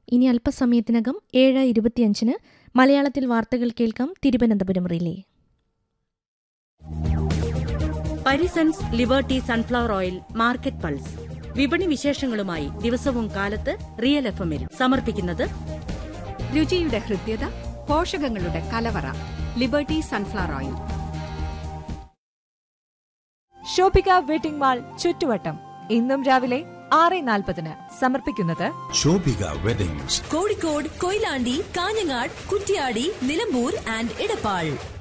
ഇനി അല്പസമയത്തിനകം ഏഴ് ഇരുപത്തിയഞ്ചിന് മലയാളത്തിൽ വാർത്തകൾ കേൾക്കാം Thiruvananthapuram relay Parisons Liberty sunflower oil market pulse വിപണി വിശേഷങ്ങളുമായി ദിവസവും കാലത്ത് റിയൽ എഫ് എമ്മിൽ സമർപ്പിക്കുന്നത് രുചിയുടെ ഹൃദ്യത പോഷകങ്ങളുടെ കലവറ Liberty sunflower oil Shobhika wedding mall ചുറ്റുവട്ടം ഇന്നും രാവിലെ ആറ് നാൽപ്പതിന് സമർപ്പിക്കുന്നത് ശോഭിക വെഡിങ്സ് കോഴിക്കോട് കൊയിലാണ്ടി കാഞ്ഞങ്ങാട് കുറ്റ്യാടി നിലമ്പൂർ ആൻഡ് ഇടപ്പാൾ